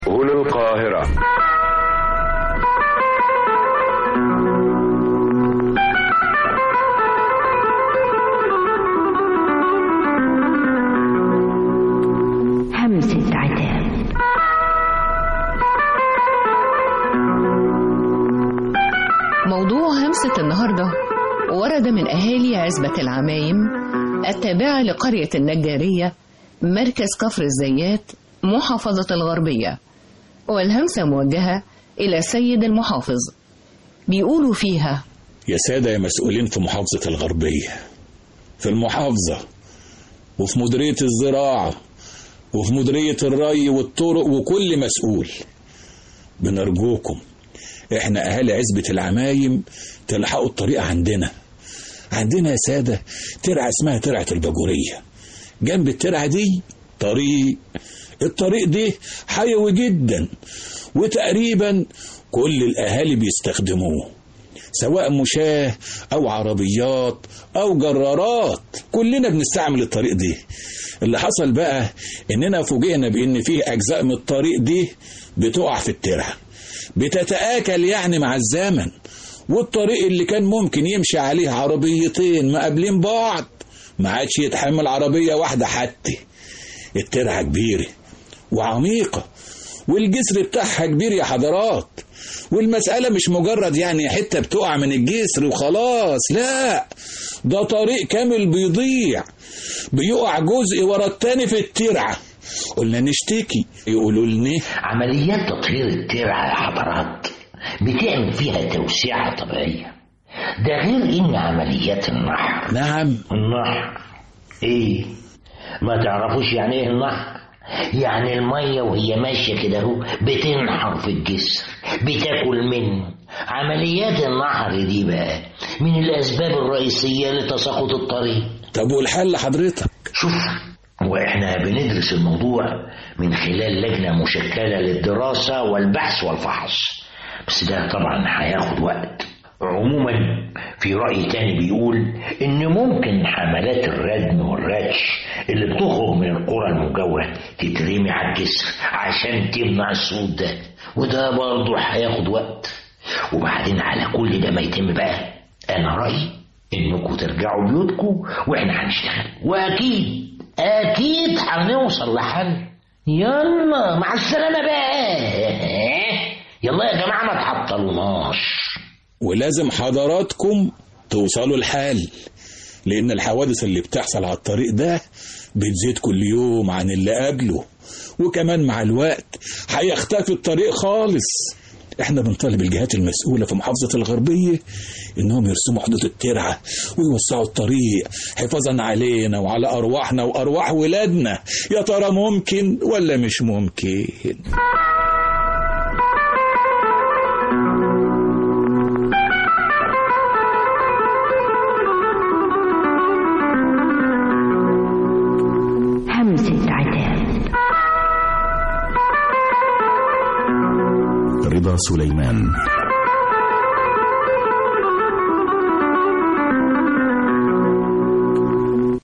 هنا القاهرة همسة عتاب موضوع همسة النهاردة ورد من أهالي عزبة العمايم التابعة لقرية النجارية مركز كفر الزيات محافظة الغربية والهمسة موجهة إلى سيد المحافظ بيقولوا فيها يا سادة يا مسؤولين في محافظة الغربية في المحافظة وفي مديرية الزراعة وفي مديرية الري والطرق وكل مسؤول بنرجوكم احنا اهالي عزبة العمايم تلحقوا الطريق عندنا عندنا يا سادة ترعة اسمها ترعة الباجورية جنب الترعة دي طريق الطريق ده حيوي جدا وتقريبا كل الاهالي بيستخدموه سواء مشاه او عربيات او جرارات كلنا بنستعمل الطريق دي اللي حصل بقى اننا فوجئنا بان فيه اجزاء من الطريق دي بتقع في الترعه بتتآكل يعني مع الزمن والطريق اللي كان ممكن يمشي عليه عربيتين مقابلين بعض ما عادش يتحمل عربية واحدة حتى الترعة كبيرة وعميقة والجسر بتاعها كبير يا حضرات والمسألة مش مجرد يعني حتة بتقع من الجسر وخلاص لا ده طريق كامل بيضيع بيقع جزء ورا التاني في الترعة قلنا نشتكي يقولوا لنا عمليات تطهير الترعة يا حضرات بتعمل فيها توسعة طبيعية ده غير ان عمليات النحر نعم النحر ايه ما تعرفوش يعني ايه النحر يعني المية وهي ماشية كده اهو بتنحر في الجسر بتاكل منه عمليات النحر دي بقى من الأسباب الرئيسية لتساقط الطريق طب والحل حضرتك شوف واحنا بندرس الموضوع من خلال لجنة مشكلة للدراسة والبحث والفحص بس ده طبعا هياخد وقت عموما في رأي تاني بيقول إن ممكن حملات الردم والرتش اللي بتخرج من القرى المجاورة تترمي على الجسر عشان تمنع الصوت ده وده برضه هياخد وقت وبعدين على كل ده ما يتم بقى أنا رأيي إنكم ترجعوا بيوتكم وإحنا هنشتغل وأكيد أكيد هنوصل لحل يلا مع السلامة بقى يلا يا جماعة ما تعطلوناش ولازم حضراتكم توصلوا الحل لأن الحوادث اللي بتحصل على الطريق ده بتزيد كل يوم عن اللي قبله وكمان مع الوقت هيختفي الطريق خالص احنا بنطالب الجهات المسؤولة في محافظة الغربية انهم يرسموا حدود الترعة ويوسعوا الطريق حفاظا علينا وعلى ارواحنا وارواح ولادنا يا ترى ممكن ولا مش ممكن همسة عتاب رضا سليمان